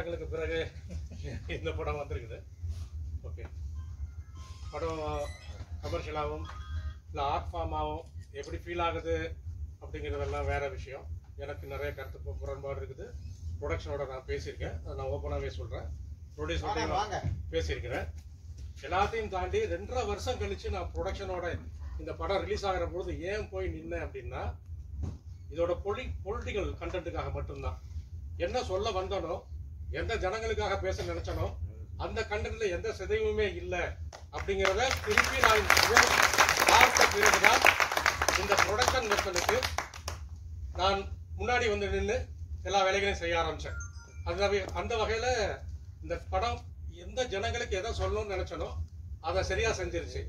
வருடங்களுக்கு பிறகு இந்த படம் வந்திருக்குது ஓகே படம் கமர்ஷியலாகவும் இல்லை ஆர்ட் ஃபார்மாகவும் எப்படி ஃபீல் ஆகுது அப்படிங்கிறதெல்லாம் வேற விஷயம் எனக்கு நிறைய கருத்து பு- முரண்பாடு இருக்குது ப்ரொடக்ஷனோட நான் பேசியிருக்கேன் அதை நான் ஓப்பனாகவே சொல்கிறேன் ப்ரொடியூசர் பேசியிருக்கிறேன் எல்லாத்தையும் தாண்டி ரெண்டரை வருஷம் கழிச்சு நான் ப்ரொடக்ஷனோட இந்த படம் ரிலீஸ் ஆகிற பொழுது ஏன் போய் நின்னேன் அப்படின்னா இதோட பொலி பொலிட்டிக்கல் கண்டென்ட்டுக்காக மட்டும்தான் என்ன சொல்ல வந்தனோ எந்த ஜனங்களுக்காக பேச நினைச்சனோ அந்த கண்டென்ட்ல எந்த சிதைவுமே இல்லை அப்படிங்கிறத திருப்பி நான் மூணு பார்த்த பிறகுதான் இந்த ப்ரொடக்ஷன் மெத்தனுக்கு நான் முன்னாடி வந்து நின்று எல்லா வேலைகளையும் செய்ய ஆரம்பிச்சேன் அந்த வகை- அந்த வகையில இந்த படம் எந்த ஜனங்களுக்கு எதை சொல்லணும்னு நினைச்சனோ அதை சரியா செஞ்சிருச்சு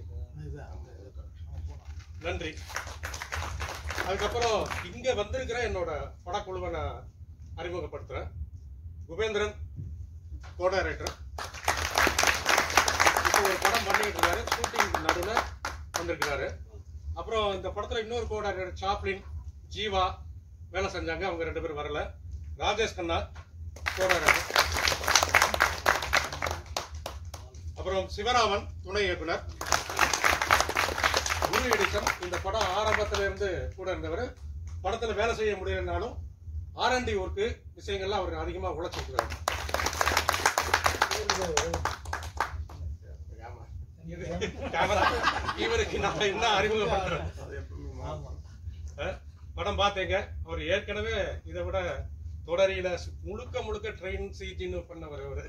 நன்றி அதுக்கப்புறம் இங்க வந்திருக்கிற என்னோட படக்குழுவை நான் அறிமுகப்படுத்துறேன் குபேந்திரன் கோ டைரக்டர் இப்போ ஒரு படம் பண்ணிட்டு இருக்காரு ஷூட்டிங் நடுவில் வந்திருக்கிறாரு அப்புறம் இந்த படத்துல இன்னொரு கோ டைரக்டர் சாப்ளின் ஜீவா வேலை செஞ்சாங்க அவங்க ரெண்டு பேரும் வரல ராஜேஷ் கண்ணா கோ டைரக்டர் அப்புறம் சிவராமன் துணை இயக்குனர் குரு எடிசன் இந்த படம் ஆரம்பத்துல இருந்து கூட இருந்தவர் படத்துல வேலை செய்ய முடியலனாலும் ஆர்என்டி ஒர்க்கு விஷயங்கள்லாம் அவர் அதிகமா உழைச்சிருக்கிறார் ஆமா. இது கேமரா. இவருக்கு நான் என்ன அறிமுகப்படுத்துறேன் அஹ், படம் பார்த்தேங்க அவர் ஏற்கனவே இதை விட தொடரியில முழுக்க முழுக்க ட்ரெயின் சிஜின்னு பண்ணவர் அவரு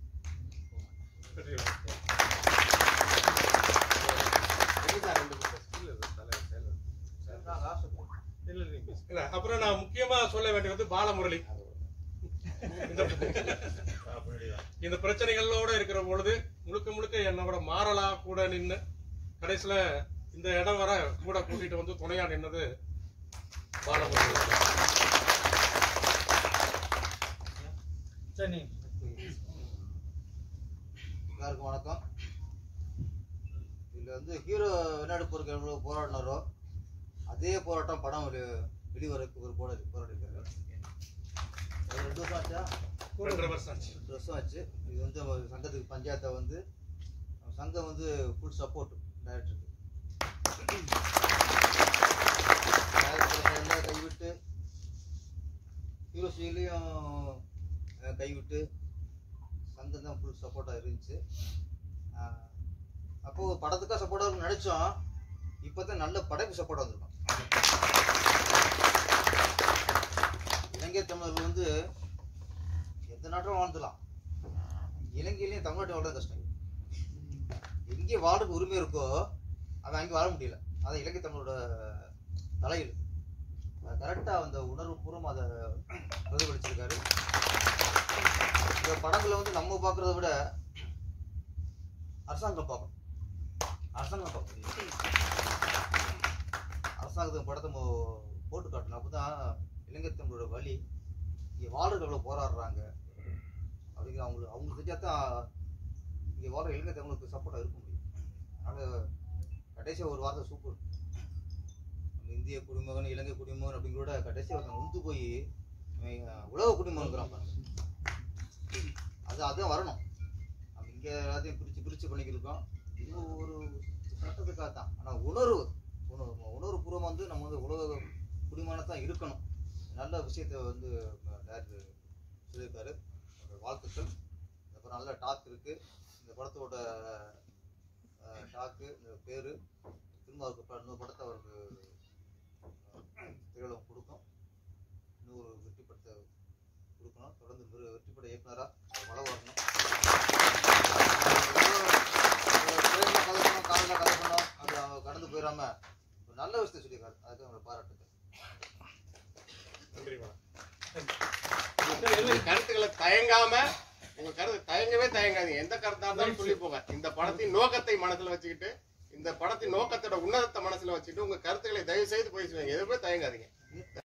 இல்ல அப்புறம் நான் முக்கியமா சொல்ல வேண்டியது பாலமுரளி இந்த இந்த பிரச்சனைகளோட இருக்கிற பொழுது முழுக்க முழுக்க என்னோட மாறலா கூட நின்னு கடைசியில இந்த இடம் வர கூட கூட்டிட்டு வந்து துணையா நின்னது பாலமுரளி எல்லாருக்கும் வணக்கம் இதுல வந்து ஹீரோ வெளிநாடு போறதுக்கு எவ்வளவு போராடினாரோ அதே போராட்டம் படம் வெளி வெளிவரக்கு ஒரு போராடி போராடிருக்காரு அது ரெண்டு வருஷம் ஆச்சா ரெண்டரை வருஷம் ஆச்சு ரெண்டு வருஷம் ஆச்சு இது வந்து நம்ம சங்கத்துக்கு பஞ்சாயத்தை வந்து நம்ம சங்கம் வந்து ஃபுல் சப்போர்ட் டைரக்டருக்கு எல்லாம் கைவிட்டு ஹீரோ சீலையும் கைவிட்டு சங்கம் தான் ஃபுல் சப்போர்ட்டாக இருந்துச்சு ஆஹ் அப்போ படத்துக்காக சப்போர்ட்டாக இருக்கும்னு நினச்சோம் இப்போ தான் நல்ல படைப்பு சப்போர்ட்டாக வந்திருக்கோம் இலங்கை தமிழர்கள் வந்து எந்த நாட்டிலும் வாழ்ந்துலாம் இலங்கையிலையும் தமிழ்நாட்டில் வாழ்றது கஷ்டம் எங்கே வாழ்றதுக்கு உரிமை இருக்கோ அவன் அங்கே வாழ முடியல அதான் இலங்கை தமிழோட தலையீடு கரெக்டாக அந்த உணர்வு பூர்வமாக அதை பிரதிபலிச்சிருக்காரு இந்த படங்களை வந்து நம்ம பார்க்கறத விட அரசாங்கம் பார்க்கணும் அரசாங்கம் பார்க்கணும் அரசாங்கத்துக்கு படத்தை மோ- போட்டு காட்டணும் அப்பதான் இலங்கை தமிழோட வழி இங்கே வாழ்றவங்க எவ்வளோ போராடுறாங்க அப்படிங்கிற அவங்களுக்கு அவங்களுக்கு தெரிஞ்சா தான் இங்கே வாழ்ற இலங்கை தமிழுக்கு சப்போர்ட்டாக இருக்க முடியும் அதனால் கடைசியாக ஒரு வார்த்தை சூப்பர் நம்ம இந்திய குடிமகன் இலங்கை குடிமகன் அப்படிங்கிறத கடைசியாக ஒருத்தன் உந்து போய் இவன் உலக குடிமகன்கிறான் பாருங்க அது அதுவும் வரணும் நம்ம இங்கே எல்லாத்தையும் பிரித்து பிரித்து பண்ணிக்கிருக்கோம் இது ஒரு சட்டத்துக்காக தான் ஆனால் உணர்வு உணர்வு உணர்வு பூர்வமாக வந்து நம்ம வந்து உலக குடிமகனத்தான் இருக்கணும் நல்ல விஷயத்தை வந்து டேரக்டர் சொல்லியிருக்காரு அவரோட வாழ்த்துக்கள் அப்புறம் நல்ல டாக் இருக்கு இந்த படத்தோட டாக்கு இந்த பேர் திரும்ப அவருக்கு ப- இன்னொரு படத்தை அவருக்கு அஹ், திரையுலகம் கொடுக்கும் இன்னொரு வெற்றி படத்தை கொடுக்கணும் தொடர்ந்து வெ- வெற்றி பட இயக்குனராக வள வரணும் ட்ரெயினில் கலக்கணும் காலையில் கலக்கணும் அது அவங்க கடந்து போயிடாம ஒரு நல்ல விஷயத்தை சொல்லியிருக்காரு அதுக்கு அவங்களை பாராட்டுக்கள் நன்றி வணக்கம் உங்க கருத்துக்களை தயங்காம உங்க கருத்து தயங்கவே தயங்காதீங்க எந்த கருத்தா இருந்தாலும் சொல்லி போங்க இந்த படத்தின் நோக்கத்தை மனசுல வச்சுக்கிட்டு இந்த படத்தின் நோக்கத்தோட உன்னதத்தை மனசுல வச்சுக்கிட்டு உங்க கருத்துக்களை தயவு செய்து போய் சொல்லுங்க எதுவுமே தயங்காதீங்க